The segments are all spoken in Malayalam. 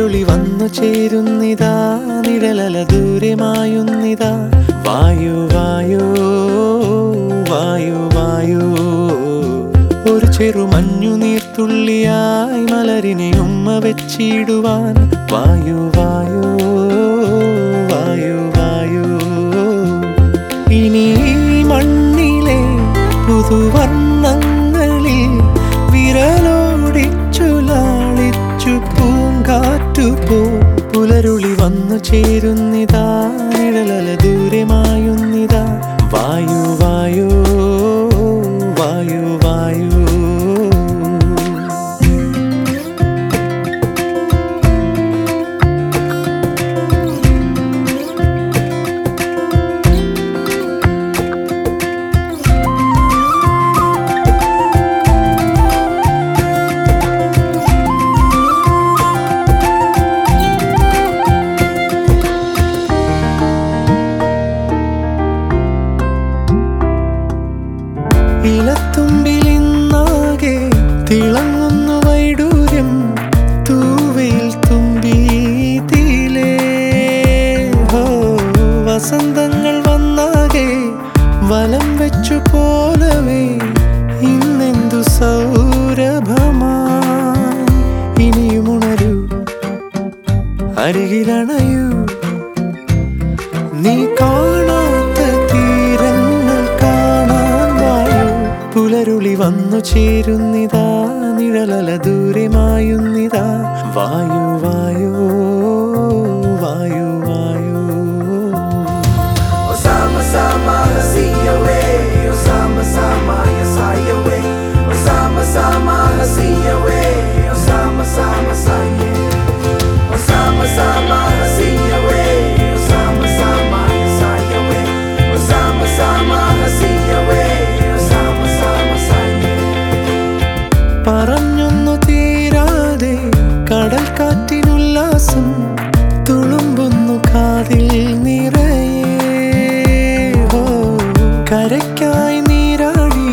പുലരുളി വന്നു ചേരുന്നിതാ നിഴലല ദൂരമായുന്നിതാ വായു വായോ വായു വായോ ഒരു ചെറു മഞ്ഞു നീർത്തുള്ളിയായി മലരിനെ ഉമ്മ വെച്ചിടുവാൻ വായു വായോ വായു വായോ ഇനി ഈ മണ്ണിലെ പുതുവർണ്ണങ്ങളിൽ വിരലോടിച്ചു ലാളിച്ചു പൂങ്കാറ്റു പോ പുലരുളി വന്നു ചേരുന്നിതാ നിഴലല ദൂരമായുന്നിതാ വായു വായോ വായു വായു ഇലത്തുമ്പിലിന്നാകെ തിളങ്ങുന്നു വൈഡൂര്യം തൂവയിൽ തുമ്പി തീലേ ഹോ വസന്തങ്ങൾ വന്നാകെ വലം വെച്ചു പോലവേ ഇന്നെന്തു സൗരഭമാ ഇനിയുമുണരൂ അരികിലണയൂ നീ കാണാത്ത തീരങ്ങൾ കാണാൻ വായു പുലരുളി വന്നു ചേരുന്നിതാ നിഴലല ദൂരമായുന്നിതാ വായു വായോ വായു വായോ Osama sama hasiya we Osama sama yasaya we Osama sama hasiya we Osama sama saye Osama sama hasiya we Osama sama yasaya we Osama sama hasiya we Osama sama saye പറഞ്ഞൊന്നു തീരാതെ കടൽ കാറ്റിനുല്ലാസം തുളുമ്പുന്നു കാതിൽ നിറയെ ഹോ, കരയ്ക്കായി നീരാടി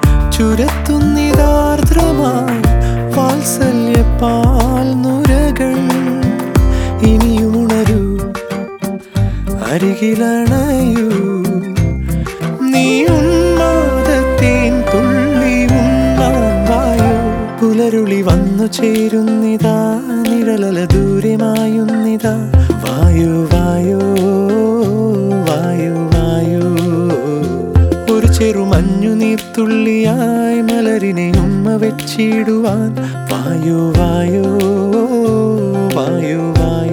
ചുരത്തുന്നിതാർദ്രമായി വാത്സല്യ പാൽ നുരകൾ ഇനിയുണരൂ അരികിലണയൂ നീ ഉന്മാദത്തേൻ തുള്ളി ഉണ്ണാൻ വായോ പുലരുളി വന്നു ചേരുന്നിതാ നിഴലല ദൂരമായുന്നിതാ വായു വായോ വായു വായോ ഒരു ചെറു മഞ്ഞു നീർത്തുള്ളിയായി മലരിനെ ഉമ്മ വെച്ചിടുവാൻ വായു വായോ വായു വായോ